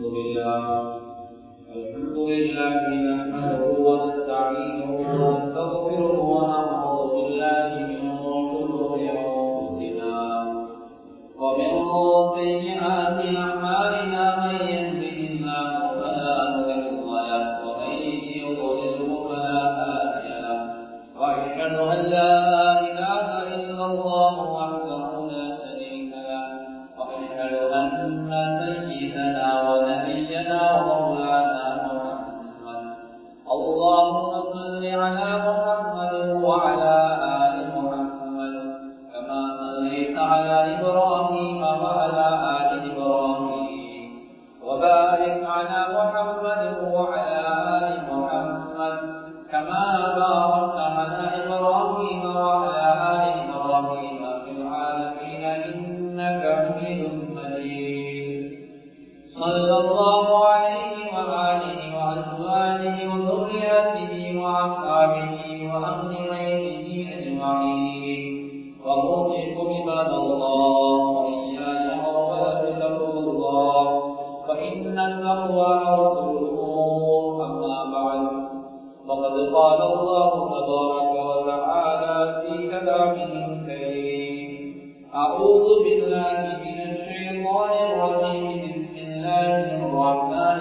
الحمد لله الحمد لله نحمده ونستعينه ونستغفره ونعوذ بالله من شرور انفسنا ومن سيئات اعمالنا من يهده الله فلا مضل له ومن يضلله فلا هادي له واشهد ان لا اله الا الله وحده لا شريك له واشهد ان سيدنا ونبينا ومولانا محمد اللهم صل على محمد وعلى ال محمد كما صليت على ابراهيم وعلى ال ابراهيم وبارك على محمد وعلى ال محمد كما باركت على ابراهيم وعلى ال ابراهيم في العالمين انك حميد مجيد صلى الله عليه وآله وأزواجه وذرياته وأصحابه وأهل بيته أجمعين وأوصيكم عباد الله وإياي أولا بتقوى الله فإن التقوى رسوله أما بعد فقد قال الله تبارك وتعالى في كلامه الكريم أعوذ بالله من الشيطان الرجيم بسم الله الرحمن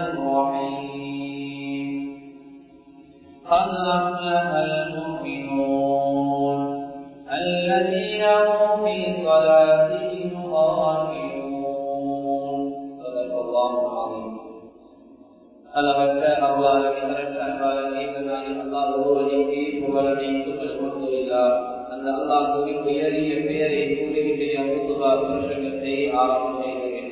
الرحيم قد أفلح المؤمنون الذين هم في صلاتهم خاشعون صدق الله العظيم அளவற்ற அவ்வாறு நிகரற்ற அன்பாளர் ஏகனாய் அல்லாஹ் ஒருவனுக்கு புகழனைத்தும் அல்ஹம்துலில்லாஹ் அந்த அல்லாஹுவின் உயரிய பெயரை கூறிவிட்டு அபுதுபா புருஷகத்தை ஆரம்பம் செய்கிறேன்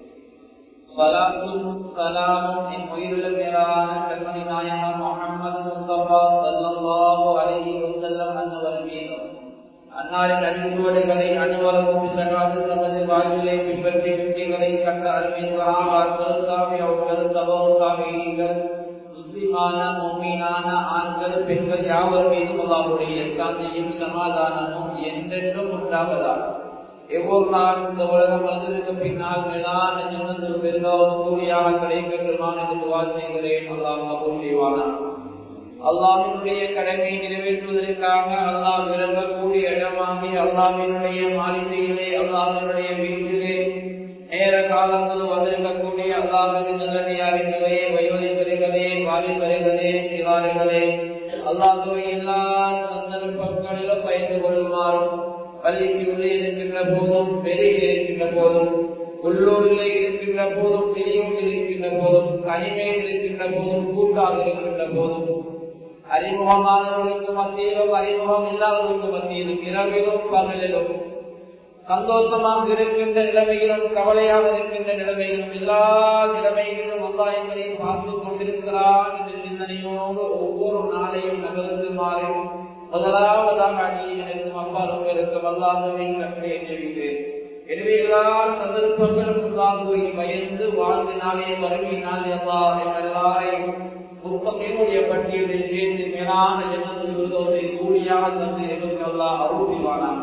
சலாத்தும் சலாமும் என் உயிருள்ள மேலான கண்மணி நாயகம் முகமது முஸ்தபா சல்லல்லாஹு அலைஹி வஸல்லம் அன்னவர் மீதும் அன்னாரின் அடிச்சுவடுகளை அனைவருக்கும் பிசகாது தமது வாழ்விலை பின்பற்றி வெற்றிகளை கண்ட அருமை சகாபாக்கள் சாமியவர்கள் தபவு சாமியங்கள் முஸ்லிமான மோமீனான ஆண்கள் பெண்கள் யாவர் மீதும் அல்லாவுடைய சாந்தியும் சமாதானமும் என்றென்றும் உண்டாவதாக எவ்வொரு நாள் இந்த உலகம் வந்ததுக்கு பின்னால் மேலான ஜன்னத்தில் பெருந்தோம் சூரியாக கிடைக்கட்டுமான என்று துவா செய்கிறேன் அல்லாஹ் கபூல் செய்வானா அல்லாஹினுடைய கடமையை நிறைவேற்றுவதற்காக அல்லாஹ் விரும்பக்கூடிய இடமாகி அல்லாஹினுடைய மாளிகையிலே அல்லாஹினுடைய வீட்டிலே நேர காலங்களும் வந்திருக்கக்கூடிய அல்லாஹின் நல்லடியார்களே வயோதிகர்களே வாலிபர்களே சிவாரிகளே அல்லாஹுவை எல்லா சந்தர்ப்பங்களிலும் பயந்து கொள்ளுமாறும் பள்ளிக்கு உள்ளே இருக்கின்ற போதும் வெளியே இருக்கின்ற போதும் உள்ளூரிலே இருக்கின்ற போதும் வெளியூரில் இருக்கின்ற போதும் தனிமையில் இருக்கின்ற போதும் கூட்டாக இருக்கின்ற போதும் அறிமுகமானவர்களுக்கு மத்தியிலும் அறிமுகம் இல்லாதவர்களுக்கு மத்தியிலும் இரவிலும் பகலிலும் சந்தோஷமாக இருக்கின்ற நிலைமையிலும் கவலையாக இருக்கின்ற நிலைமையிலும் எல்லா நிலைமைகளிலும் வந்தாயங்களையும் பார்த்து கொண்டிருக்கிறான் என்ற சிந்தனையோடு ஒவ்வொரு நாளையும் நகர்ந்துமாறு முதலாவதாக அணியை எனக்கும் அப்பாலும் இருக்கும் அல்லாஹுவின் கட்டளை தெரிவிக்கிறேன் எனவே எல்லா சந்தர்ப்பங்களும் அல்லாஹுவை பயந்து வாழ்ந்தினாலே வறுமையினால் எல்லா எல்லாரையும் முப்பத்தினுடைய பட்டியலில் சேர்ந்து மேலான ஜன்னத்தில் விருதோதை கூலியாக தந்து எங்களுக்கு அல்லாஹ் அருள்வானான்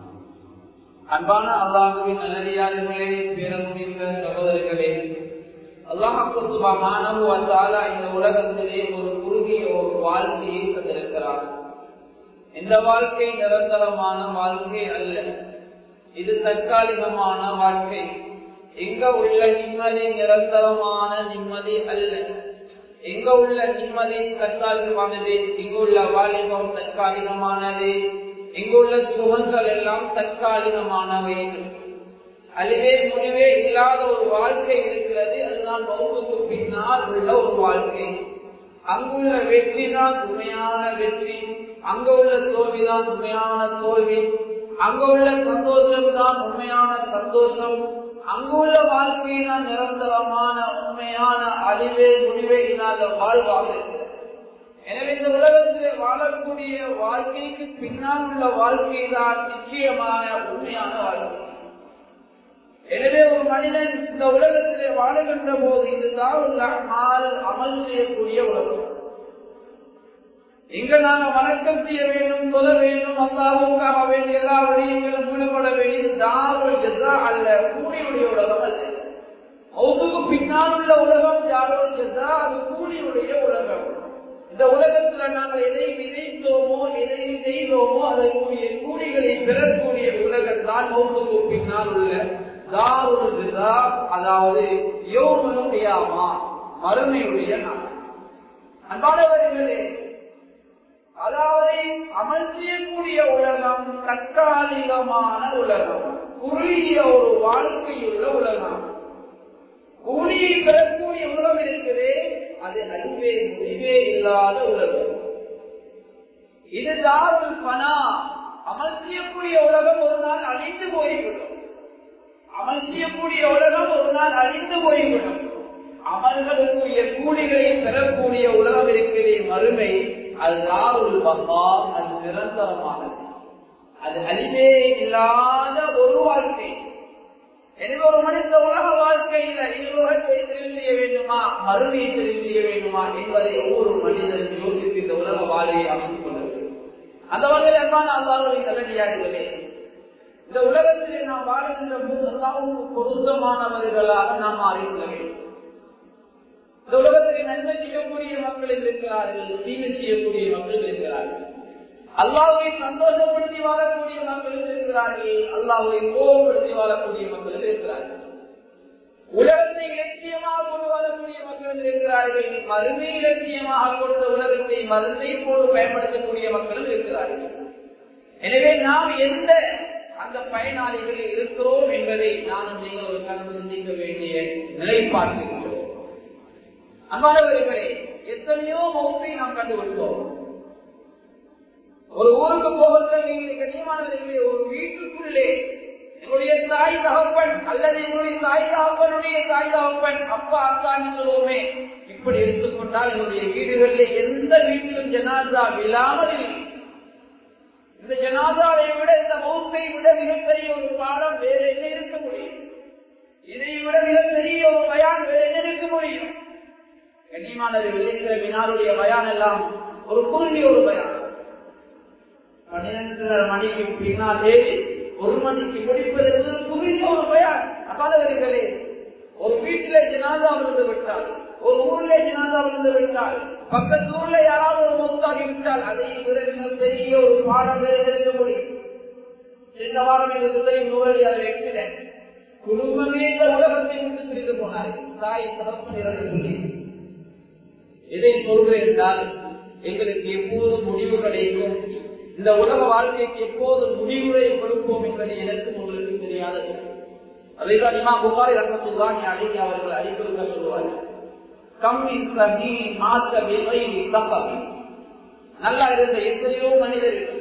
அன்பான அல்லாஹுவின் நல்லடியார்களே பேரமுடிந்த சகோதரர்களே அல்லாஹு சுபமானவு வந்தாலா இந்த உலகத்திலே ஒரு குறுகிய ஒரு வாழ்க்கையை தந்திருக்கிறார் இந்த வாழ்க்கை நிரந்தரமான வாழ்க்கை அல்ல இது தற்காலிகமான வாழ்க்கை எங்க உள்ள நிம்மதி நிரந்தரமான நிம்மதி அல்ல எங்க உள்ள நிம்மதி தற்காலிகமானது இங்கு உள்ள வாலிபம் தற்காலிகமானது இங்குள்ள சுகங்கள் எல்லாம் தற்காலிகமானவை அழிவே முடிவே இல்லாத ஒரு வாழ்க்கை இருக்கிறது அதுதான் மௌனுக்கு பின்னால் உள்ள ஒரு வாழ்க்கை அங்குள்ள வெற்றி தான் உண்மையான வெற்றி அங்க உள்ள தோல்விதான் உண்மையான தோல்வி அங்க உள்ள சந்தோஷம் தான் உண்மையான சந்தோஷம் அங்குள்ள வாழ்க்கை தான் நிரந்தரமான உண்மையான அழிவே முடிவே இல்லாத வாழ்வாக இருக்கிறது எனவே இந்த உலகத்திலே வாழக்கூடிய வாழ்க்கைக்கு பின்னால் உள்ள வாழ்க்கை தான் நிச்சயமான உண்மையான வாழ்க்கை எனவே ஒரு மனிதன் இந்த உலகத்திலே வாழுகின்ற போது இதுதான் உள்ள அமல் செய்யக்கூடிய உலகம் இங்க நாங்க வணக்கம் செய்ய வேண்டும் சொல்ல வேண்டும் அல்லாவுக்காக வேண்டிய எல்லா விடயங்களும் ஈடுபட வேண்டியது தாருள் ஜெசா அல்ல கூலியுடைய உலகம் அல்ல மௌத்துக்கு பின்னால் உள்ள உலகம் யாரோடு சென்றா அது கூலியுடைய உலகம் இந்த உலகத்துல நாங்கள் எதை விதைத்தோமோ எதை செய்தோமோ அதற்குரிய கூலிகளை பெறக்கூடிய உலகத்தான் மௌத்துக்கு பின்னால் உள்ள தாருல் ரிதா, அதாவது யோகமுடையாமா மறுமையுடைய நாள் அன்பானவர்களே அதாவது அமல் செய்யக்கூடிய உலகம் தற்காலிகமான உலகம் குறுகிய ஒரு வாழ்க்கையுள்ள உலகம் கூலியை பெறக்கூடிய உலகம் இருக்குது அது அழிவே முடிவே இல்லாத உலகம் இது தாருல் பனா அமல் செய்யக்கூடிய உலகம் ஒரு நாள் அழிந்து போய்விடும் அமல் செய்யக்கூடிய உலகம் ஒரு நாள் அழிந்து போய்விடும் அமல்களுக்குரிய கூலிகளை பெறக்கூடிய உலகம் இருக்கிறே மறுமை அது தாருல் பகா அது நிரந்தரமானது அது அழிவே இல்லாத ஒரு வாழ்க்கை எனவே ஒரு மனித உலக வாழ்க்கையில இவ்வுலகத்தை தெரிவு செய்ய வேண்டுமா மறுமையை தெரிவு செய்ய வேண்டுமா என்பதை ஒவ்வொரு மனிதனும் யோசித்து இந்த உலக வாழ்வை அமைத்துக் கொள்ள வேண்டும் அந்த வகையில் அன்பான அல்லாஹுவை நல்லடியார்களே இந்த உலகத்திலே நாம் வாழ்கின்ற போது அல்லாவுக்கு பொருத்தமானவர்களாக நாம் மாறிக்கொள்ள வேண்டும் இந்த உலகத்திலே நன்மை செய்யக்கூடிய மக்கள் இருக்கிறார்கள் தீமை செய்யக்கூடிய மக்கள் இருக்கிறார்கள் அல்லாவை சந்தோஷப்படுத்தி வாழக்கூடிய மக்கள் இருக்கிறார்கள் அல்லாவை கோபப்படுத்தி வாழக்கூடிய மக்கள் இருக்கிறார்கள் உலகத்தை இலட்சியமாக கொண்டு வாழக்கூடிய மக்கள் இருக்கிறார்கள் மருமை இலட்சியமாக கொண்ட உலகத்தை மருந்தை போடு பயன்படுத்தக்கூடிய மக்களும் இருக்கிறார்கள் எனவே நாம் எந்த அந்த பயனாளிகளில் இருக்கிறோம் என்பதை நானும் நீங்கள் ஒரு கலந்து சிந்திக்க வேண்டிய நிலைப்பாட்டிருக்கிறோம் அன்பானவர்களே எத்தனையோ மௌத்தை நாம் கண்டுபிடித்தோம் ஒரு ஊருக்கு போகின்ற நீங்கள் கண்ணியமானவர்களே ஒரு வீட்டுக்குள்ளே என்னுடைய தாய் தகப்பன் அல்லது என்னுடைய தாய் தகப்பனுடைய தாய் தகப்பன் அப்பா அக்கான்னு சொல்லுவோமே இப்படி எடுத்துக்கொண்டால் என்னுடைய வீடுகளில் எந்த வீட்டிலும் ஜனாதா விழாமல் இல்லை இந்த ஜனாதாவை விட இந்த மௌத்தை விட மிகப்பெரிய ஒரு பாடம் வேற என்ன இருக்க முடியும் இதை விட மிகப்பெரிய ஒரு பயான் வேற என்ன இருக்க முடியும் கண்ணியமானவர்கள் இருக்கிற வினாருடைய பயான் எல்லாம் ஒரு குறுகிய ஒரு பயான் பன்னிரண்டரை மணிக்கு பின்னால் ஏறி ஒரு மணிக்கு முடிப்பது குறுகிய ஒரு பயான் அப்பாதவர்களே ஒரு வீட்டில ஜனாதா விழுந்து விட்டால் ஒரு ஊர்ல ஜனாதா விழுந்து விட்டால் பக்கத்து ஊர்ல யாராவது ஒரு மௌத்தாகி விட்டால் அதை விட பெரிய ஒரு பாடம் இருக்க முடியும் சென்ற வாரம் எனக்கு தெரியும் நூறடி அது ஆக்சிடென்ட் குடும்பமே இந்த உலகத்தை விட்டு பிரிந்து போனார்கள் தாய் தகப்பன் இரண்டு பிள்ளை எதை சொல்கிறேன் என்றால் எங்களுக்கு எப்போது முடிவு கிடைக்கும் இந்த உலக வாழ்க்கைக்கு எப்போது முடிவுரை கொடுப்போம் என்பது எனக்கும் உங்களுக்கு தெரியாதது அதைதான் இமா புகாரி ரத்னத்துல்லாஹி அழகி அவர்கள் அடிக்கொடுக்க சொல்லுவார்கள் கம்மி கம்மி மாத்த விலை தப்பவி நல்லா இருந்த எத்தனையோ மனிதர்கள்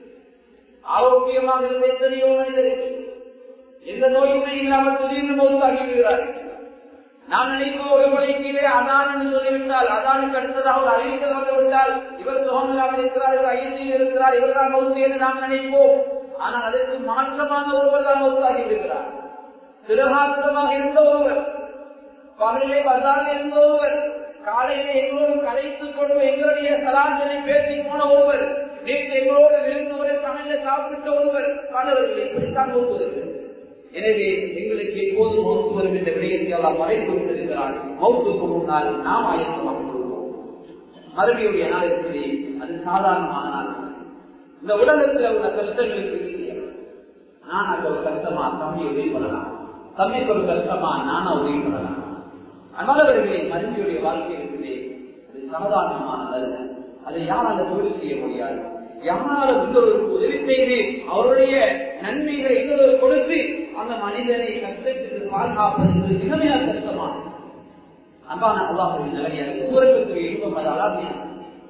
ஆரோக்கியமாக இருந்த எத்தனையோ மனிதர்கள் எந்த நோயுமே இல்லாமல் திடீர்னு மௌத்தாகி விடுகிறார்கள் நாம் நினைப்போம் ஒரு முறை கீழே அதான் என்று சொல்லிவிட்டால் அதானுக்கு அடுத்ததாக ஒரு அறிவித்தல் வந்து விட்டால் இவர் சுகம் இல்லாமல் இருக்கிறார் இவர் ஐசியில் இருக்கிறார் இவர் தான் மௌத்து என்று நாம் நினைப்போம் ஆனால் அதற்கு மாற்றமான ஒருவர் தான் மௌத்தாகி விடுகிறார் திருகாத்திரமாக இருந்த ஒருவர் பகலிலே பசாக இருந்த ஒருவர் காலையிலே எங்களோடு கலைத்துக் கொண்டு எங்களுடைய சராசரி பேசி போன ஒருவர் நேற்று எங்களோடு விருந்தவரை தமிழ்ல சாப்பிட்ட ஒருவர் மாணவர்கள் இப்படித்தான் மௌத்துவதற்கு எனவே எங்களுக்கு எப்போது மௌத்து வரும் என்ற விடயத்தை எல்லாம் மறைத்து கொடுத்திருக்கிறார் மௌத்துக்கு முன்னால் நாம் ஆயத்தமாக கொள்வோம் மறுபடியுடைய நாள் இருக்கிறது அது சாதாரணமான நாள் இந்த உலகத்தில் உள்ள கஷ்டங்களுக்கு இல்லையா நான் அந்த ஒரு கஷ்டமா தம்பி உதவி பண்ணலாம் தம்பிக்கு ஒரு கஷ்டமா நானா உதவி பண்ணலாம் அமலவர்களை மருந்தியுடைய வாழ்க்கை இருக்குது அது சாதாரணமானதல்ல அதை யாரால தொழில் செய்ய முடியாது யாராலும் இன்னொருக்கு உதவி செய்து அவருடைய நன்மைகளை இன்னொரு கொடுத்து அந்த மனிதனை கஷ்டத்துக்கு பாதுகாப்பது என்பது மிக மிக கஷ்டமானது அன்பான அல்லாஹுவின் நிலையாக சூரகத்துக்கு இன்பம் அது அலாதியானது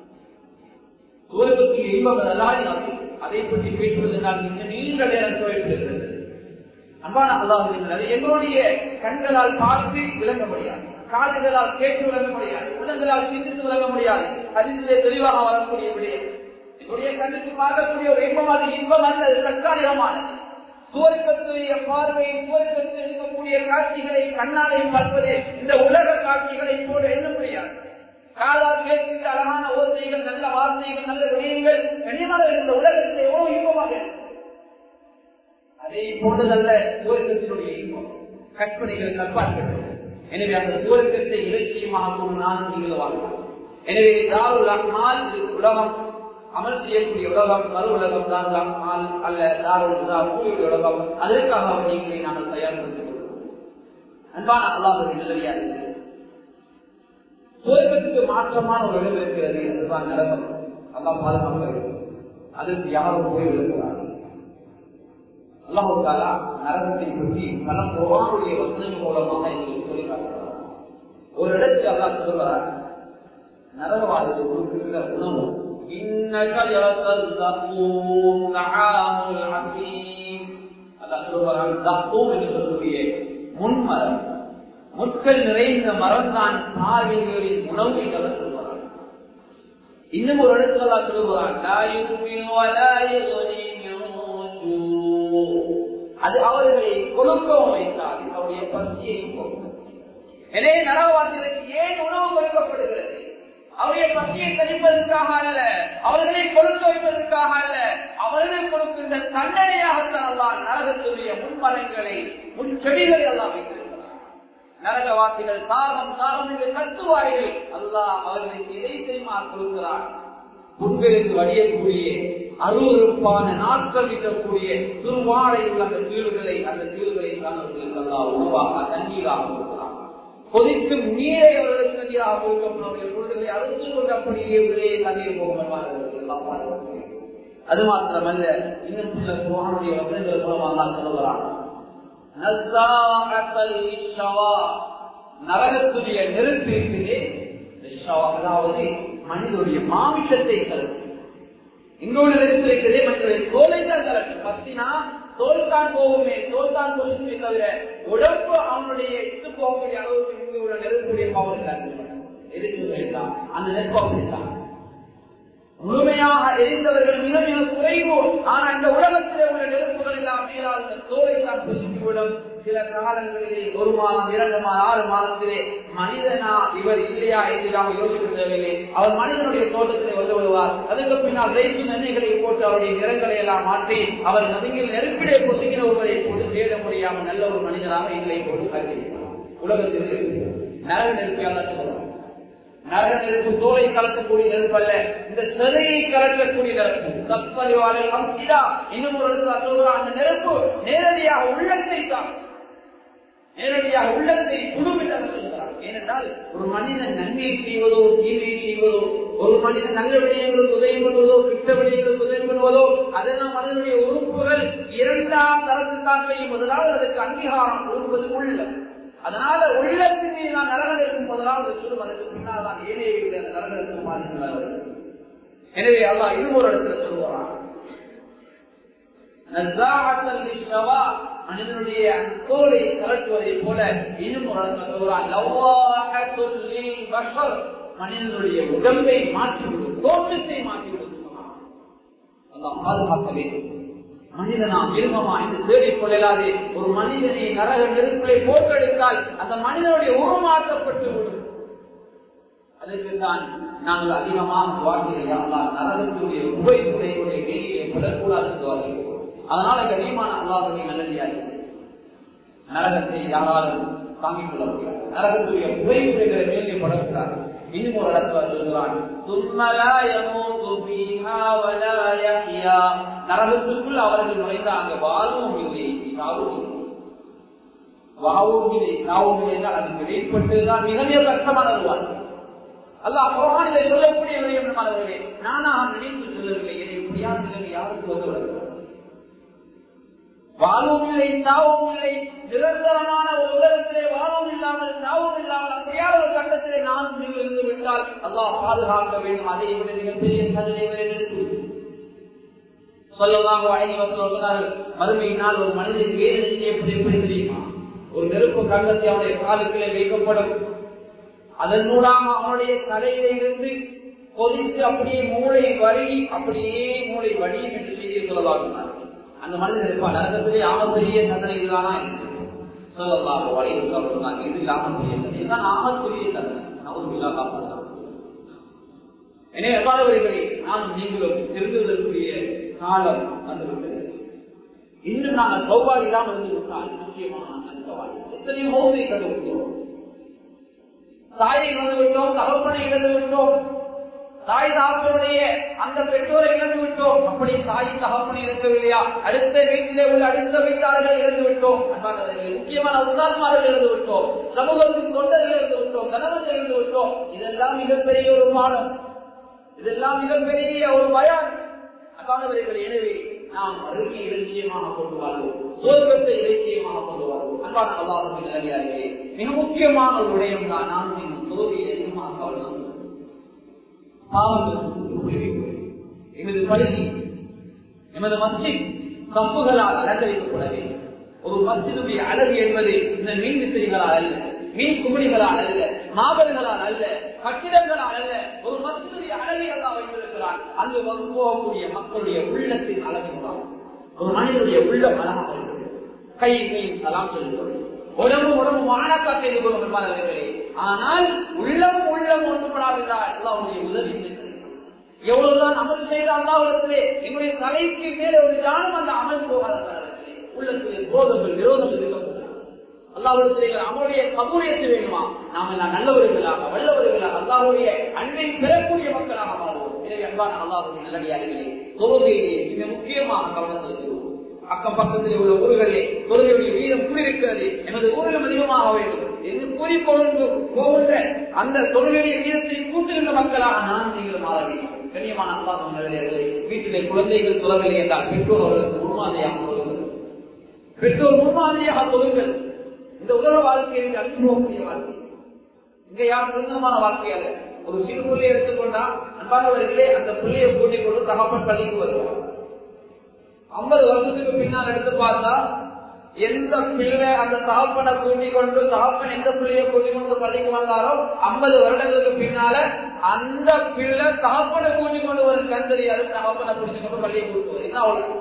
சூரகத்துக்கு இன்பம் அது அலாதியானது அதை பற்றி பேசுவதனால் மிக நீண்ட நேரம் தேவைப்படுகிறது அன்பான அல்லாஹுவின் நிலை எங்களுடைய கண்களால் பார்த்து விளங்க முடியாது காதுகளால் கேட்டு விளங்க முடியாது உடல்களால் சிந்தித்து விளங்க முடியாது அதிலே தெளிவாக வரக்கூடிய விடயம் என்னுடைய கண்ணுக்கு பார்க்கக்கூடிய ஒரு இன்பம் அது இன்பம் அல்ல அது தற்காலிகமானது சுவர்க்கத்துடைய பார்வையை சுவர்க்கத்தில் இருக்கக்கூடிய காட்சிகளை கண்ணாலை பார்ப்பது இந்த உலக காட்சிகளை போல எண்ண முடியாது காலால் கேட்கின்ற அழகான ஓசைகள் நல்ல வார்த்தைகள் நல்ல விடயங்கள் கனிமன இந்த உலகத்தில் எவ்வளவு இன்பமாக அதை போன்றதல்ல சுவர்க்கத்தினுடைய இன்பம் கற்பனைகள் கற்பார்கள் எனவே அந்த சுவர்க்கத்தை இலட்சியமாக கொண்டு நான் நீங்கள் வாழலாம் எனவே தாருல் அஹ்மால் இது உலகம் அமல் செய்யக்கூடிய உலகம் மறு உலகம் தான் அஹ்மால் அல்ல தாருல் கூலியுடைய உலகம் அதற்காக அவர்களை நாங்கள் தயார்படுத்திக் கொள்வோம் அன்பான அல்லாஹுடைய நிலையா சுவர்க்கத்துக்கு மாற்றமான ஒரு இடம் இருக்கிறது அதுதான் நரகம் அல்லாஹ் பாதுகாப்பு அதற்கு யாரும் போய் விழுக்கிறார்கள் அல்லாஹு தாலா நரகத்தை பற்றி பல குரானுடைய வசனங்கள் மூலமாக எங்களுக்கு சொல்லி காட்டுகிறார் ஒரு இடத்தில் அல்லாஹ் சொல்கிறார் நரகவாதத்தை கொடுக்கிற உணவு முன்மரம் முட்கள் நிறைந்த மரம் தான் பார்வைகளின் உணவு என்று சொல்கிறார் இன்னும் ஒரு இடத்துல சொல்லுகிறான் அது அவர்களை கொடுக்கவும் வைத்தால் அவருடைய பசியை போக்கும் எனவே நரகவாசிகளுக்கு ஏன் உணவு கொடுக்கப்படுகிறது அவருடைய பசியை தணிப்பதற்காக அல்ல அவர்களை கொடுக்க வைப்பதற்காக அல்ல அவர்கள் கொடுக்கின்ற தண்டனையாகத்தான் அல்லாஹ் நரகத்துடைய முன்மரங்களை முன்செடிகளை எல்லாம் வைத்திருக்கிறார் நரகவாசிகள் தாகம் தாகம் என்று கத்துவார்கள் அல்லாஹ் அவர்களுக்கு இதை தெரியுமா கொடுக்கிறார் புண்களுக்கு வடியக்கூடிய அருவறுப்பான நாட்கள் இருக்கக்கூடிய துருவாடை உள்ள அந்த தீவுகளை அந்த தீவுகளை தான் அவர்களுக்கு அல்லாஹ் உணவாக தண்ணீராக கொடுக்கிறார் கொதிக்கும் நீரை அவர்களுக்கு தண்ணீராக கொடுக்கப்படும் பொருள்களை அறுத்து கொண்டு அப்படியே உள்ளே தண்ணீர் போகும் அது மாத்திரமல்ல இன்னும் சில குரானுடைய வசனங்கள் மூலமாக தான் சொல்லுகிறான் நரகத்துடைய நெருப்பு இருக்குது அதாவது மனிதனுடைய மாமிசத்தை கலக்கும் இன்னொரு நெருப்பு இருக்கிறதே மனிதனுடைய தோலை தான் கலக்கும் பத்தினா தோல் தான் போகுமே தோல் தான் போகுமே தவிர உடம்பு அவனுடைய இட்டு போகக்கூடிய அளவுக்கு இங்கே உள்ள நெருப்புடைய பவர் எதிர்ப்பு அந்த நெருப்பு அப்படித்தான் முழுமையாக எரிந்தவர்கள் மிக மிக குறைவு ஆனா இந்த உலகத்திலே உள்ள நெருப்புகள் எல்லாம் மேலால் இந்த தோலை தான் புசித்துவிடும் சில காலங்களிலே ஒரு மாதம் இரண்டு மாதம் ஆறு மாதத்திலே மனிதனா இவர் இல்லையா என்று நாம் யோசிக்க தேவையில்லை அவர் மனிதனுடைய தோட்டத்திலே வந்து விடுவார் அதுக்கு பின்னால் ரைத்து எண்ணெய்களை போட்டு அவருடைய நிறங்களை எல்லாம் மாற்றி அவர் நதியில் நெருப்பிலே பொசுகிற ஒருவரை போட்டு தேட முடியாமல் நல்ல ஒரு மனிதனாக இல்லை போட்டு காட்டியிருக்கிறார் உலகத்தில் நரக நெருப்பியால் சொல்லுவார் நரக நெருப்பு தோலை கலக்கக்கூடிய நெருப்பு அல்ல இந்த சிறையை கலக்கக்கூடிய நெருப்பு தற்பறிவாளர் அம்சிதா இன்னும் ஒரு இடத்துல சொல்கிறார் அந்த நெருப்பு நேரடியாக உள்ளத்தை தான் நேரடியாக உள்ளத்தை குடும்பிட்டாக சொல்கிறார் ஏனென்றால் ஒரு மனிதன் நன்மையை செய்வதோ தீமையை செய்வதோ ஒரு மனிதன் நல்ல விடயங்களுக்கு உதவி பண்ணுவதோ கிட்ட விடயங்களுக்கு உதவி பண்ணுவதோ அதெல்லாம் மனிதனுடைய உறுப்புகள் இரண்டாம் தரத்துத்தான் செய்யும் முதலாவது அதுக்கு அங்கீகாரம் கொடுப்பது உள்ளம் அதனால உள்ளத்தின் மீது நான் நரகன் இருக்கும் போதெல்லாம் சொல்லும் அதற்கு பின்னால் தான் ஏழையை அந்த நரகனுக்கு மாதிரி எனவே அல்லாஹ் இன்னும் ஒரு இடத்துல சொல்லுவான் மனிதனுடைய தோலை கலட்டுவதை போல இன்னும் ஒரு இடத்துல மனிதனுடைய உடம்பை மாற்றிவிடும் தோற்றத்தை மாற்றிவிடும் பாதுகாக்க வேண்டும் மனிதனா மிருகமா என்று தேடிக் கொள்ளலாதே ஒரு மனிதனை நரக நெருப்பிலை போட்டெடுத்தால் அந்த மனிதனுடைய உருமாற்றப்பட்டு விடும் அதற்கு தான் நாங்கள் அதிகமாக துவாசிகள் நரகத்துடைய உபை முறையுடைய வெளியிலே படக்கூடாது துவாசிக்கிறோம் அதனால கண்ணியமான அல்லாதவை நல்லடியாக நரகத்தை யாராலும் தாங்கிக் கொள்ள முடியாது நரகத்துடைய உபை முறைகளை மேலே படக்கூடாது இன்னும் ஒரு இடத்துல சொல்கிறான் நரகத்துக்குள் அவர்கள் நுழைந்தாங்க வாழவும் இல்லை சாவும் இல்லை வாவும் இல்லை சாவும் இல்லை என்றால் அதுக்கு வெளிப்பட்டுதான் மிக மிக கஷ்டமானது வாழ்க்கை அல்ல குரானிலே சொல்லக்கூடிய விடயம் மாணவர்களே நானாக நினைத்து சொல்லவில்லை என்னை இப்படியான நிலைமை யாருக்கு வந்து விடுகிறார் வாழவும் இல்லை சாவும் இல்லை நிரந்தரமான ஒரு உலகத்திலே வாழவும் இல்லாமல் சாவும் இல்லாமல் அப்படியான ஒரு கட்டத்திலே நான் நீங்கள் இருந்து விட்டால் அல்லாஹ் பாதுகாக்க வேண்டும் அதை விட மிகப்பெரிய சதனை சொல்லலாம் சொன்னார்கள் மறுமையினால் ஒரு மனிதன் வேதனை செய்யப்பட்டு எப்படி தெரியுமா ஒரு நெருப்பு கண்டத்தை அவனுடைய காலுக்குள்ளே வைக்கப்படும் அதன் மூலமாக அவனுடைய தலையில இருந்து கொதித்து அப்படியே மூளை வழி அப்படியே மூளை வடியும் என்று செய்தியை சொல்லலாம் அந்த மனிதன் இருப்பான் நரகத்திலே ஆமப்பெரிய தண்டனை இதுதானா சொல்லலாம் வழியில் சொன்னாங்க இது ஆமப்பெரிய தண்டனை இதுதான் ஆமப்பெரிய தண்டனை நமக்கு எனவே எவ்வாறுவர்களை நானும் நீங்களும் தெரிந்துவதற்குரிய காலம் வந்துவிட்டது இன்னும் நாங்கள் சௌபால் இல்லாமல் இருந்து விட்டால் நிச்சயமாக நஷ்டவாள் எத்தனையோ மோசை கண்டுபிடிக்கிறோம் தாயை இழந்து விட்டோம் தகப்பனை இழந்து விட்டோம் தாய் தகப்பனுடைய அந்த பெற்றோரை இழந்து விட்டோம் அப்படி தாய் தகப்பனை இழக்கவில்லையா அடுத்த வீட்டிலே உள்ள அடுத்த வீட்டாளர்கள் இழந்து விட்டோம் அன்பானவர்களே, முக்கியமான உத்தாத்மார்கள் இழந்து விட்டோம் சமூகத்தின் தொண்டர்கள் இழந்து விட்டோம் கணவர்கள் இழந்து விட்டோம் இதெல்லாம் மிகப்பெரிய ஒரு மானம் இதெல்லாம் மிகப்பெரிய ஒரு பயம் அன்பானவர்கள் எனவே நாம் அருகே இலட்சியமாக கொண்டு வாழ்வோம் சோர்வத்தை இலட்சியமாக கொண்டு வாழ்வோம் அன்பான அல்லாஹுவின் நல்லடியார்களே மிக முக்கியமான ஒரு விடயம் தான் நாம் இந்த தொகுதியை அதிகமாக கவனம் பாவங்கள் எமது பள்ளி எமது மஸ்ஜித் கம்புகளால் அலங்கரிக்கப்பட வேண்டும் ஒரு மஸ்ஜிதுடைய அழகு என்பது இந்த மீன் விசிறிகளால் அல்ல மீன் குமிழிகளால் அல்ல மாபல்களால் அல்ல கட்டிடங்களால் அல்ல ஒரு மஸ்ஜிதுடைய அழகை எல்லாம் வைத்திருக்கிறான் அங்கு வந்து போகக்கூடிய மக்களுடைய உள்ளத்தின் அழகு தான் ஒரு மனிதனுடைய உள்ளம் அழகாக இருக்கிறது கை கை சலாம் சொல்லுவது உடம்பு உடம்பு மாணக்கா செய்து கொள்ளும் என்பார்களே ஆனால் உள்ளம் உள்ளம் ஒன்றுபடாவிட்டால் அல்லாவுடைய உதவி கிடைக்கும். எவ்வளவுதான் அமல் செய்த அல்லாவிடத்திலே என்னுடைய தலைக்கு மேலே ஒரு ஜானம் அந்த அமல் போகாத உள்ளத்திலே விரோதங்கள் விரோதம் இருக்கக்கூடாது அல்லாவிடத்திலே அவருடைய கபூரியத்து வேணுமா நாம் எல்லாம் நல்லவர்களாக வல்லவர்களாக அல்லாவுடைய அன்பை பெறக்கூடிய மக்களாக மாறுவோம் எனவே அன்பான அல்லாவுடைய நல்லடியார்களே தொழுகையிலே மிக முக்கியமான கவனம் செலுத்துவோம் அக்கம் பக்கத்தில் உள்ள ஊர்களிலே தொழுகையுடைய வீதம் கூடியிருக்கிறது எனது ஊரிலும் அதிகமாக வேண்டும் என்று கூறிக்கொண்டு போகின்ற அந்த தொழுகையுடைய வீதத்தை கூட்டுகின்ற மக்களாக நான் நீங்கள் மாற வேண்டும் கண்ணியமான அல்லாஹ் நல்லவர்களே வீட்டிலே குழந்தைகள் தொழவில்லை என்றால் பெற்றோர் அவர்களுக்கு முன்மாதிரியாக தொழுங்கள் பெற்றோர் முன்மாதிரியாக தொழுங்கள் இந்த உலக வாழ்க்கையை அழிந்து போகக்கூடிய வாழ்க்கை இங்க யார் சுதந்திரமான வாழ்க்கையால ஒரு சிறு புள்ளியை எடுத்துக்கொண்டா அன்பானவர்களே அந்த புள்ளியை கூட்டிக் கொண்டு தகப்பன் பள்ளிக்கு வருவார் ஐம்பது வருஷத்துக்கு பின்னால் எடுத்து பார்த்தா எந்த பிள்ளை அந்த தகப்பனை கூட்டிக் கொண்டு தகப்பன் எந்த பிள்ளையை கூட்டிக் கொண்டு பள்ளிக்கு வந்தாரோ ஐம்பது வருடங்களுக்கு பின்னால அந்த பிள்ளை தகப்பனை கூட்டிக் கொண்டு ஒரு கண் தெரியாது தகப்பனை பிடிச்சு கொண்டு பள்ளியை கூட்டு வரும் என்ன அவ்வளவு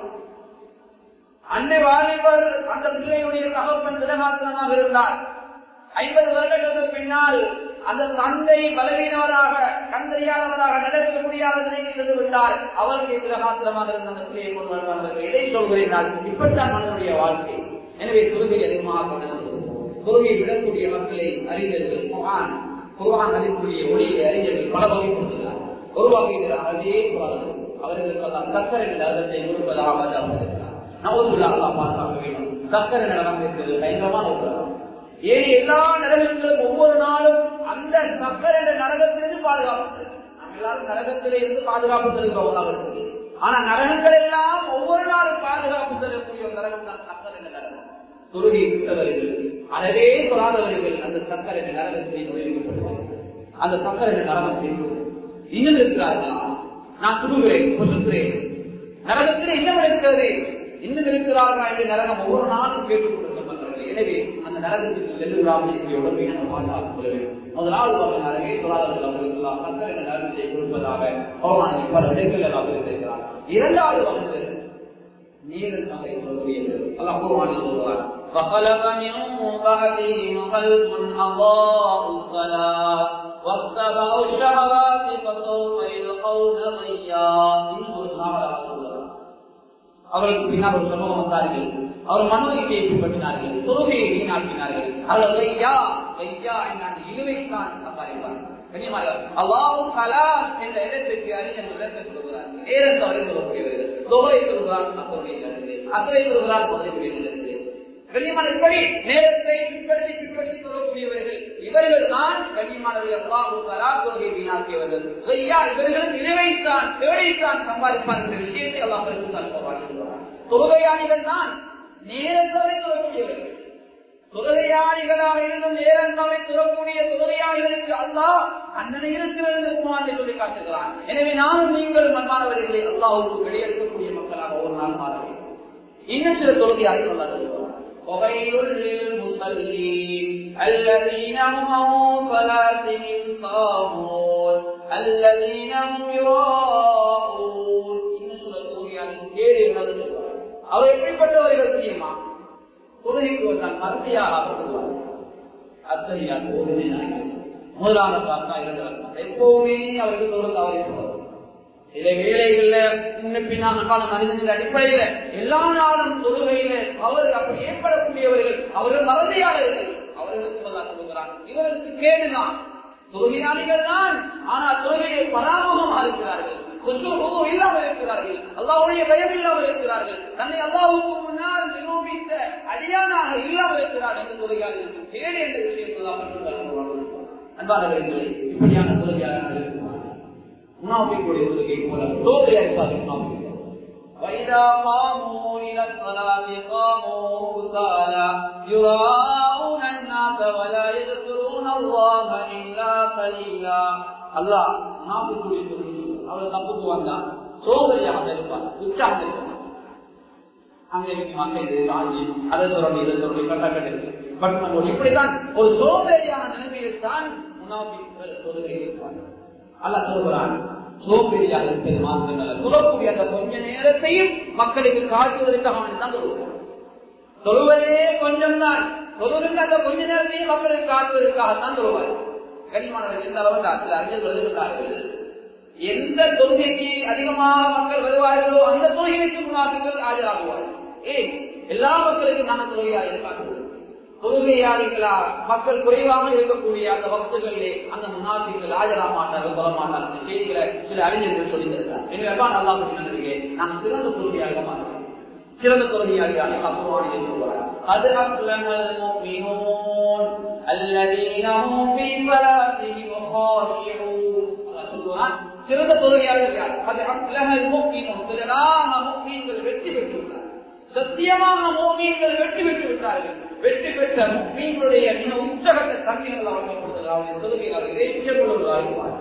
அன்னை வாலிபர் அந்த பிள்ளையுடைய தகப்பன் திடமாத்திரமாக இருந்தார் ஐம்பது வருடங்களுக்கு பின்னால் அந்த தந்தை பலவீனவராக கண்டறியாதவராக நடக்க முடியாத நிலைக்கு இருந்து விட்டார் அவருக்கு திடமாத்திரமாக இருந்த அந்த பிள்ளையை கொண்டு வருவார்கள் எதை சொல்கிறேன் நான் இப்படித்தான் மனிதனுடைய வாழ்க்கை எனவே தொழுகை அதிகமாக கொண்டது தொழுகை விடக்கூடிய மக்களை அறிஞர்கள் குரான் குரான் அறிக்கூடிய ஒளியை அறிஞர்கள் பல வகைப்படுத்துகிறார் ஒரு வகையில் அதே அவர்களுக்கு அந்த சக்கரை நரகத்தை கொடுப்பதாக அமைந்திருக்கிறார் நவதுல்லாஹ் பாதுகாக்க வேண்டும் சக்கரை நரகம் இருக்கிறது பயங்கரமான ஒரு நரகம் ஏன் எல்லா நரகங்களும் ஒவ்வொரு நாளும் அந்த சக்கரை என்ற நரகத்திலிருந்து பாதுகாப்பு நாம் எல்லாரும் நரகத்திலே இருந்து பாதுகாப்பு தருகிறவங்க ஆனா நரகங்கள் எல்லாம் ஒவ்வொரு நாளும் பாதுகாப்பு தரக்கூடிய ஒரு நரகம் தான் சக்கரை என்ற நரகம் துருகி விட்டவர்கள் அறவே சொல்லாதவர்கள் அந்த சக்கரை என்ற நரகத்திலே நுழைவிக்கப்படுவார்கள் அந்த சக்கரை என்ற நரகம் தெரியும் இன்னும் இருக்கிறார்களா நான் துருகிறேன் சொல்லுகிறேன் நரகத்திலே இன்னும் இருக்கிறது இன்னும் இருக்கிறார்களா என்று நரகம் ஒவ்வொரு நாளும் கேட்டுக் கொடுக்கப்பட்டவர்கள் எனவே அந்த நரகத்துக்கு செல்லுகிறார்கள் என்று உடம்பை நம்ம பாதுகாத்துக் கொள்ள வேண்டும் முதலாவது நரகே சொல்லாதவர்கள் அவர்களுக்கு சக்கரை என்ற நரகத்தை கொடுப்பதாக பகவான் பல இடங்களில் அவர் இருக்கிறார் இரண்டாவது வந்து நீரின் தந்தை சொல்லக்கூடியது அல்லாஹ் குர்ஆனில் சொல்கிறார் فخلف من بعدهم خلف أضاعوا الصلاة واتبعوا الشهوات فسوف يلقون غيا அவர்களுக்கு பின்னால் ஒரு சமூகம் வந்தார்கள் அவர் மனோதியை பின்பற்றினார்கள் தொழுகையை வீணாக்கினார்கள் அவர்கள் ஐயா ஐயா என்ற அந்த இழுவைத்தான் சம்பாதிப்பார்கள் அல்லாவும் கலா என்ற இடத்திற்கு அறிஞர் விளக்க சொல்கிறார் நேரம் தவறை சொல்லக்கூடியவர்கள் தொகை சொல்கிறார் மக்களுடைய கருத்து அக்கறை சொல்கிறார் முதலுடைய கண்ணியமான இப்படி நேரத்தை பின்பற்றி பின்பற்றி சொல்லக்கூடியவர்கள் இவர்கள் தான் கண்ணியமானவர்கள் அல்லாஹு கலா தொகை வீணாக்கியவர்கள் ஐயா இவர்களும் இழுவைத்தான் தேவைத்தான் சம்பாதிப்பார் என்ற விஷயத்தை அல்லாஹ் சொல்கிறார் தொழுகையாளிகள் தான் நேரத்தவரை சொல்லக்கூடியவர்கள் தொழுகையாளிகளாக இருந்தும் நேரங்களை சொல்லக்கூடிய தொழுகையாளிகளுக்கு அல்லாஹ் அண்ணனை இருக்கிறது குமாரை சொல்லி காட்டுகிறான் எனவே நானும் நீங்கள் மன்மானவர்களை அல்லாஹுக்கு வெளியெடுக்கக்கூடிய மக்களாக ஒரு நாள் மாற வேண்டும் இன்னும் சில தொழுகையாளிகள் அல்லா சொல்லுவார் وويل للمصلين الذين هم عن صلاتهم ساهون الذين هم يراءون இன்னும் சில தொழுகையாளிகள் கேடு என்னது சொல்வார் அவர் எப்படிப்பட்டவர்கள் தெரியுமா தொழுகைக்கு வந்தால் மறுத்தையாக ஆக்கப்படுவார் அத்தகையார் போதுமே முதலான பார்த்தா இரண்டு எப்பவுமே அவர்கள் தொழில் தவறிப்படுவார் சில வேலைகள்ல முன்ன பின்னான கால மனிதனின் அடிப்படையில எல்லா நாளும் தொழுகையில அவர் அப்படி ஏற்படக்கூடியவர்கள் அவர்கள் மறதியாளர்கள் அவர்களுக்கு சொல்லுகிறான் இவருக்கு கேடுதான் தொழுகையாளிகள் தான் ஆனால் தொழுகையை பராமுகமாக இருக்கிறார்கள் கொஞ்சம் இல்லாமல் இருக்கிறார்கள் அல்லாவுடைய பயம் இல்லாமல் இருக்கிறார்கள் தன்னை அல்லாவுக்கு முன்னால் நிரூபித்த அடியானாக இல்லாமல் இருக்கிறார் என்று தொழுகையாளர்கள் கேடு என்ற விஷயத்தை அன்பானவர்களே இப்படியான தொழுகையாளர்கள் இருக்கிறார்கள் முனாபிக்குடைய தொழுகை போல தோல்வியாக இருப்பார்கள் وإذا قاموا إلى الصلاة قاموا كسالى يراءون الناس ولا يذكرون الله إلا قليلا الله முனாபிக்குடைய தொழுகை அவர் தப்புக்கு வந்தான் சோதரியாக இருப்பார் உற்சாக இருப்பார் அங்க இருக்கு மக்கள் இது ராஜி அதை சொல்லணும் இதை சொல்லணும் கட்டக்கட்டு பட்மன் இப்படித்தான் ஒரு சோதரியான நிலைமையில் தான் முனாபிக்கள் தொழுகை இருப்பார் அல்ல சொல்கிறான் சோம்பேறியாக இருப்பது மாத்திரமல்ல சொல்லக்கூடிய அந்த கொஞ்ச நேரத்தையும் மக்களுக்கு காட்டுவதற்கு அவன் தான் சொல்லுவான் சொல்லுவதே கொஞ்சம் தான் சொல்வதற்கு அந்த கொஞ்ச நேரத்தையும் மக்களுக்கு காட்டுவதற்காகத்தான் சொல்லுவார் கனிமானவர்கள் எந்த அளவு சில அறிஞர்கள் எழுதுகிறார்கள் எந்த தொழுகைக்கு அதிகமாக மக்கள் வருவார்களோ அந்த தொழுகைக்கு முன்னாள் ஆஜராகுவார்கள் ஏன் எல்லா மக்களுக்கும் நாங்கள் தொழுகையாக இருப்பார்கள் தொழுகையாளிகளா மக்கள் குறைவாக இருக்கக்கூடிய அந்த வக்துகளிலே அந்த முன்னாள் ஆஜராக மாட்டார்கள் சொல்ல மாட்டார்கள் அந்த செய்திகளை சில அறிஞர்கள் சொல்லியிருக்கிறார் எனவே நல்லா நன்றியே நாம் சிறந்த தொழுகையாக மாறுவோம் சிறந்த தொழுகையாளியாக அப்புறவானில் சொல்வார் அது அப்லமல் முஃமினூன் الذين هم في صلاتهم خاشعون சிறந்த தொழுகையாளர்கள் யார் அது அப்லஹல் முஃமினூன் திரளான முஃமின்கள் வெற்றி பெற்றுள்ளார் சத்தியமான மோமியங்கள் வெற்றி பெற்று விட்டார்கள் வெற்றி பெற்ற மீன்களுடைய மிக உச்சகட்ட தன்மைகள் வழங்கப்படுகிறார்கள் தொழுகையாளர்கள் இறைச்சல்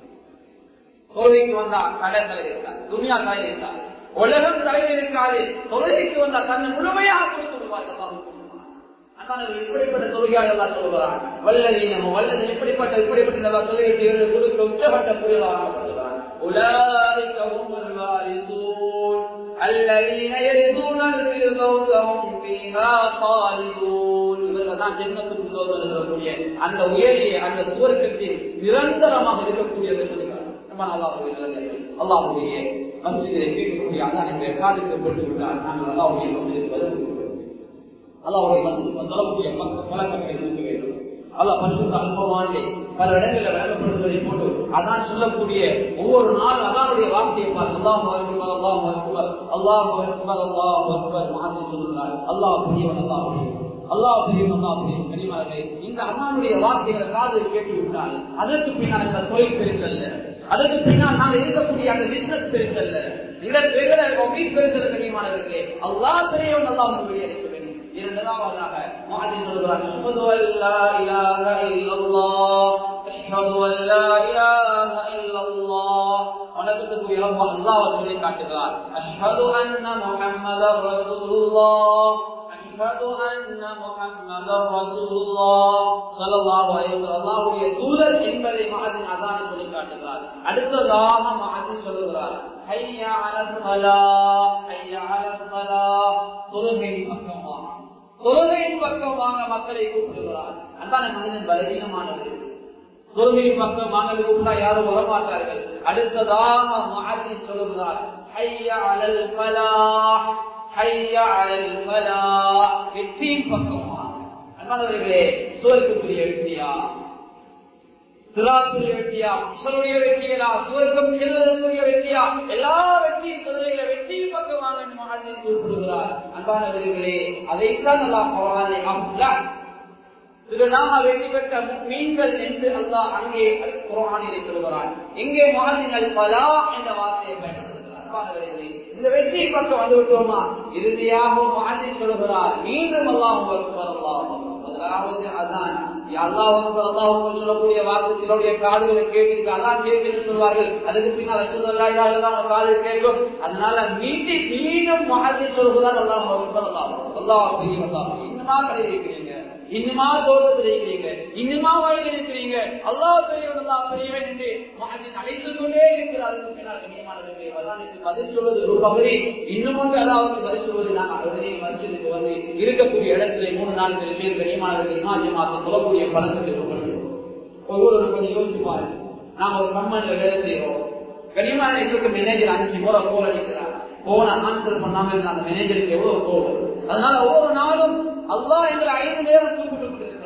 தொழுகைக்கு வந்தா கடற்கரை இருக்காது துணியா தலையில் இருக்காது உலகம் தலையில் இருக்காது தொழுகைக்கு வந்தா தன்னை முழுமையாக கொடுத்து விடுவார்கள் இப்படிப்பட்ட தொழுகையாளர் சொல்கிறார் வல்லதீனமும் வல்லது இப்படிப்பட்ட இப்படிப்பட்ட தொழுகைக்கு கொடுக்க உச்சகட்ட புரியலாக أولئك هم الوارثون الذين يرثون الفردوس هم فيها خالدون இவர்கள்தான் ஜென்மத்துக்கு இருக்கக்கூடிய அந்த உயரிய அந்த சுவர்க்கத்தில் நிரந்தரமாக இருக்கக்கூடியது அல்லாஹுடைய மசிதிரை கேட்கக்கூடிய அதான் எங்களை காதிக்கப்பட்டு விட்டார் நாங்கள் அல்லாவுடைய மசிதிற்கு வருகிறோம் அல்லாவுடைய மசிதிற்கு சொல்லக்கூடிய பழக்கங்களை இருக்க வேண்டும் அல்லாஹ் பரிசுத்த அனுபவமானே பல இடங்களில் வழங்கப்படுவதை போட்டு அதான் சொல்லக்கூடிய ஒவ்வொரு நாள் அதானுடைய வார்த்தையை பார்த்து அல்லாஹ் அக்பர் அல்லாஹ் அக்பர் அல்லாஹ் அக்பர் அல்லாஹ் அக்பர் மாற்றி சொல்லுகிறார் அல்லாஹ் புரியவன் அல்லாஹ் புரியவன் அல்லாஹ் புரியும் அல்லாஹ் புரியும் கனிமார்களே இந்த அண்ணானுடைய வார்த்தைகளை காதில் கேட்டு விட்டால் அதற்கு பின்னால் இந்த தொழில் பெருசல்ல அதற்கு பின்னால் நாங்கள் இருக்கக்கூடிய அந்த பிசினஸ் பெருசல்ல இந்த பெருசல் கனிமானவர்களே அல்லாஹ் பெரியவன் அல்லாஹ் வெளியேற்க வேண்டும் இரண்டாவதாக மாதிரி சொல்கிறார் அஷ்ஹது அல்லா இலாஹ இல்லல்லாஹ் அஷ்ஹது அல்லா இலாஹ இல்லல்லாஹ் வணக்கத்துக்கு இறப்பு அல்லாஹ் சொல்லி காட்டுகிறார் அஷ்ஹது அன்ன முஹம்மதர் ரசூலுல்லாஹ் அஷ்ஹது அன்ன முஹம்மதர் ரசூலுல்லாஹ் ஸல்லல்லாஹு அலைஹி வஸல்லம் அல்லாஹ்வுடைய தூதர் என்பதை மகதின் அதான் சொல்லி காட்டுகிறார் அடுத்ததாக மகதின் சொல்லுகிறார் ஹய்யா அலல் ஸலாஹ் ஹய்யா அலல் ஸலாஹ் தொழுகை பக்கமாக தொழுகையின் பக்கமாக மக்களை கூப்பிடுகிறார் அன்பான மனிதன் பலவீனமானது தொழுகையின் பக்கம் மக்களை கூப்பிட்டா யாரும் வரமாட்டார்கள் அடுத்ததாக மாற்றி சொல்லுகிறார் ஹையா அலல் ஃபலாஹ் ஹையா அலல் ஃபலாஹ் வெற்றியின் பக்கமாக அன்பானவர்களே சுவர்க்கத்துடைய வெற்றியா சிராத்துடைய வெற்றியா அசருடைய வெற்றியா சுவர்க்கம் செல்வதற்குரிய வெற்றியா எல்லா வெற்றியும் தொழிலை வெற்றியின் பக்கமாக மகாஜன் குறிப்பிடுகிறார் அன்பானவர்களே அதைத்தான் அல்லாஹ் குரானை அம்லா திருநாக வெற்றி பெற்ற மீன்கள் என்று அல்லாஹ் அங்கே குரானிலே சொல்கிறான் எங்கே மகாஜினல் பலா என்ற வார்த்தையை பயன்படுத்துகிறார் அன்பானவர்களே இந்த வெற்றியை பக்கம் வந்து விட்டோமா இறுதியாக மகாஜி சொல்கிறார் மீண்டும் அல்லாஹ் அல்லாஹ் முதலாவது அதான் சொல்லக்கூடிய வார்த்தை சிலருடைய காதுகளை கேட்டு அதான் கேட்கு சொல்வார்கள் அதுக்கு பின்னால் அசுதல்லாதான் காது கேட்கும் அதனால மீட்டி மீண்டும் மகத்தை சொல்கிறார் அல்லாம் அல்லாஹ் இன்னுமா கிடைக்கிறீங்க இன்னுமா தோட்டத்தில் இருக்கிறீங்க இன்னுமா வழியில் இருக்கிறீங்க அல்லாஹ் பெரியவன் அல்லா பெரியவன் என்று மகத்தின் அழைத்துக் கொண்டே இருக்கிறார் அதுக்கு பின்னால் கண்ணியமானவர்களே அல்லாஹ்வுக்கு பதில் சொல்வது ஒரு பகுதி இன்னும் ஒன்று அல்லாவுக்கு பதில் சொல்வது நாங்கள் அவரே மனுஷனுக்கு வந்து இருக்கக்கூடிய இடத்துல மூணு நான்கு பேர் கண்ணியமானவர்கள் இமாஜி மாதம் சொல்லக்கூடிய பணத்துக்கு கொடுக்கணும் ஒவ்வொரு கொஞ்சம் யோசிச்சு பாருங்க நாம ஒரு கம்பெனில வேலை செய்யறோம் கனிமான எங்களுக்கு மேனேஜர் அஞ்சு முறை போல் அடிக்கிறார் போன ஆன்சர் பண்ணாம இருந்த அந்த மேனேஜருக்கு எவ்வளவு கோபம் அதனால ஒவ்வொரு நாளும் அல்லாஹ் எங்களை ஐந்து நேரம் கூப்பிட்டு இருக்கிறான்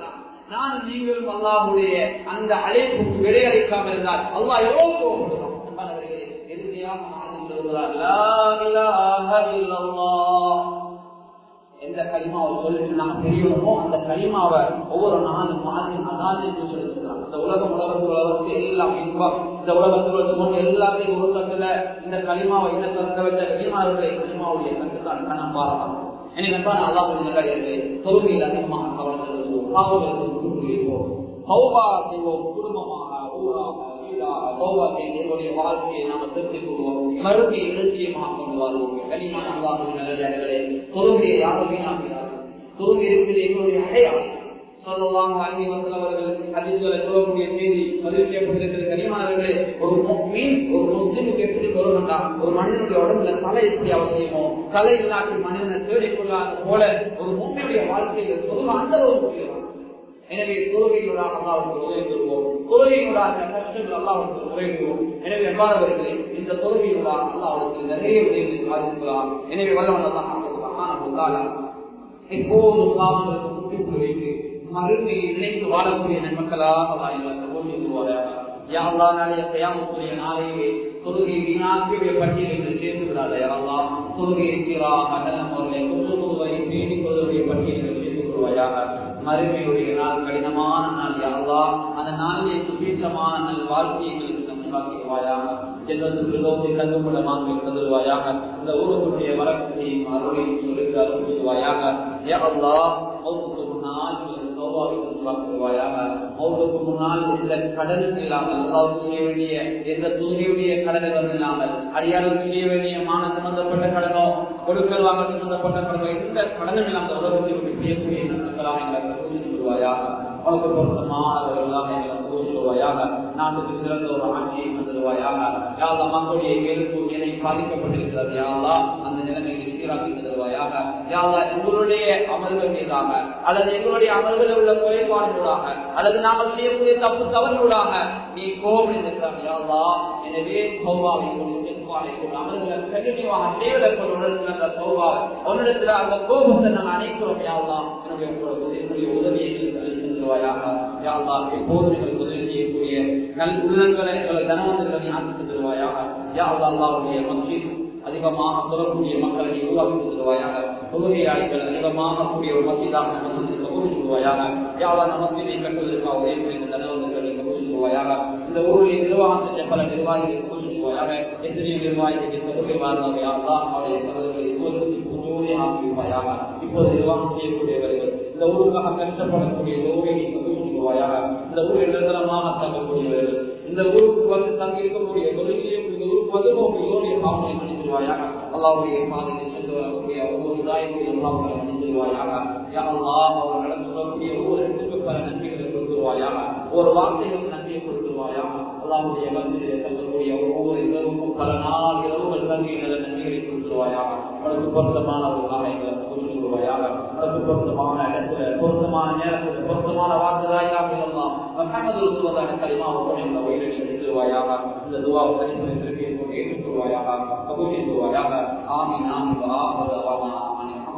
நான் நீங்களும் அல்லாஹுடைய அந்த அழைப்புக்கு விடையளிக்காமல் இருந்தால் அல்லாஹ் எவ்வளவு கோபப்படுவான் அன்பானவர்களே, இறுதியாக மகன் சொல்கிறார், "லா இலாஹ இல்லல்லாஹ்." எந்த களிமாவை சொல்லிட்டு நாங்க தெரியணுமோ அந்த களிமாவை ஒவ்வொரு நாளும் மாதிரி அதான் என்று சொல்லிருக்கிறான் இந்த உலகம் உலகத்தில் உலகத்து எல்லாம் இன்பம் இந்த உலகத்தில் உள்ள சுமன் எல்லாத்தையும் உலகத்துல இந்த களிமாவை என்ன கற்க வச்ச களிமாவுடைய களிமாவுடைய கற்றுத்தான் நான் பார்க்கலாம் எனக்கு அன்பான அல்லா கொஞ்சம் தொழுகையில் அதிகமாக கவனம் செலுத்துவோம் பாவங்களுக்கு விட்டு சௌபா செய்வோம் குடும்பமாக ஊராக வீடாக சௌபா செய்து என்னுடைய வாழ்க்கையை நாம திருத்திக் கொள்வோம் மறுபடியும் இலட்சியமாக கொண்டு வருவோம் கனிமான அல்லாஹுவின் நல்லே தொழுகையை யாரும் வீணாக்கிறார்கள் தொழுகை இருக்கிறது எங்களுடைய அடையாளம் சொல்லலாம் வாங்கி வந்தவர்கள் அதிர்களை சொல்லக்கூடிய செய்தி பதிவு செய்யப்பட்டிருக்கிறது கனிமானவர்களே ஒரு மீன் ஒரு முஸ்லிமுக்கு எப்படி சொல்லணும்னா ஒரு மனிதனுடைய உடம்புல தலை எப்படி அவசியமோ தலை இல்லாட்டி மனிதனை தேடிக்கொள்ளாத போல ஒரு முன்னுடைய வாழ்க்கையில் பொதுவாக அந்த ஒரு முக்கியம் எனவே தொழுகையுடன் அல்லாவுக்கு உதவி பெறுவோம் தொழுகையுடன் கஷ்டங்கள் அல்லாவுக்கு உதவிடுவோம் எனவே எவ்வாறவர்களே இந்த தொழுகையுடன் அல்லாவுக்கு நிறைய உதவிகளை சாதிக்கலாம் எனவே வல்லவன் எப்போது பாவங்களுக்கு முக்கியத்துவம் வைத்து மறுமையை இணைத்து வாழக்கூடிய நன்மக்களாக யாழ்லா நாளைய கயாமத்துடைய நாளையே தொழுகை வீணாக்கிய பட்டியலில் சேர்ந்து விடாத யாழ்லா தொழுகையை சீராக நல்ல முறையை கொண்டு கொள்வதை பேணிக் கொள்வதை பட்டியலில் சேர்ந்து கொள்வாயாக மறுமையுடைய நாள் கடினமான நாள் யாழ்லா அந்த நாளிலே சுபீட்சமான நல் வாழ்க்கையை உண்டாக்கிடுவாயாக ஜென்மத்துக்கு கண்டுகொள்ளமாக கருதுவாயாக இந்த ஊருக்குரிய வரக்கூடிய அருளையும் சொல்லிட்டு அருள்வாயாக ஏ அல்லா மௌத்துக்கு முன்னால் உருவாக்குவாயாக மௌத்துக்கு முன்னால் எந்த கடன் இல்லாமல் அல்லாவுக்கு செய்ய வேண்டிய எந்த தூதியுடைய கடன்கள் இல்லாமல் அடியாருக்கு செய்ய வேண்டிய மான சம்பந்தப்பட்ட கடனோ கொடுக்கல் வாங்க சம்பந்தப்பட்ட கடனோ எந்த கடனும் இல்லாமல் உலகத்தில் செய்யக்கூடிய நன்மைகளாக எங்களுக்கு சொல்வாயாக அவனுக்கு பொருத்தமானவர்களாக எங்களுக்கு சொல்வாயாக நாட்டுக்கு சிறந்த ஒரு ஆட்சியை தருவாயாக யாழ்லா மக்களுடைய இயல்பு நிலை பாதிக்கப்பட்டிருக்கிறது யாழ்லா அந்த நிலைமையை சீராக்கி தருவாயாக யாழ்லா எங்களுடைய அமல்கள் மீதாக அல்லது எங்களுடைய அமல்களில் உள்ள குறைபாடுகளாக அல்லது நாங்கள் செய்யக்கூடிய தப்பு தவறுகளாக நீ கோபம் இருக்கிறார் யாழ்லா எனவே சௌபாவை உன்னிடத்தில் அந்த கோபத்தை நாங்கள் அனைக்கிறோம் யாழ்லா என்னுடைய உதவியை எப்போது எங்களுக்கு உதவி செய்யக்கூடிய நல் உள்ளங்களை எங்களை தனவந்தர்களை ஆக்கி தருவாயாக யா அல்லாவுடைய மஸ்ஜித் அதிகமாக சொல்லக்கூடிய மக்களை நீ உருவாக்கி தருவாயாக தொழுகையாளிகள் அதிகமாக கூடிய ஒரு மசிதாக மசூதிக்கு சொல்லுவாயாக யாவா மசூதியை கட்டுவதற்காக உதவி புரிந்த தனவந்தர்களை சொல்லுவாயாக இந்த ஊரில் நிர்வாகம் செஞ்ச பல நிர்வாகிகள் சொல்லுவாயாக எத்தனை நிர்வாகிகள் தொழுகை வாழ்ந்தாங்க யாவா அவருடைய தலைவர்களை இப்போது ஆக்கிவிப்பாயாக இப்போது நிர்வாகம் செய்யக்கூடியவர்கள் இந்த ஊருக்காக கஷ்டப்படக்கூடிய தொழுகையை சொல்லுவாயாக இந்த ஊரில் நிரந்தரமாக தங்கக்கூடியவர்கள் இந்த ஊருக்கு வந்து தங்கி இருக்கக்கூடிய தொழிலையும் இந்த ஊருக்கு வந்து உங்களுடைய பாவனை மன்னிச்சிருவாயாக அல்லாவுடைய பாதையில் சென்று வரக்கூடிய ஒவ்வொரு தாய்க்கு அல்லாவுடைய மன்னிச்சிருவாயாக யா அல்லாஹ் அவர் நடந்து சொல்லக்கூடிய ஒவ்வொரு இடத்துக்கு பல நன்மைகளை கொடுத்துருவாயாக ஒரு வார்த்தையும் நன்மையை கொடுத்துருவாயாக அல்லாவுடைய மனதிலே தங்கக்கூடிய ஒவ்வொரு இரவுக்கும் பல நாள் இரவுகள் தங்கி நல்ல நன்மைகளை கொடுத்துருவாயாக அவனுக்கு பொருத்தமானவர்களாக எங்களை கொடுத்துருவாயாக அவனுக்கு பொருத்தமான இடத்துல பொருத்தமான நேரத்தில் பொருத்தமான வாக்குதாயாக எல்லாம் முகமது ரசூலுல்லாஹி கலிமாவுக்கு எங்களை உயிரிழந்து எடுத்துருவாயாக இந்த துவாவை தனிப்பதற்கு ஏற்றுக்கொள்வாயாக கபூல் செய்வாயாக ஆமீன் ஆமீன் ஆமீன்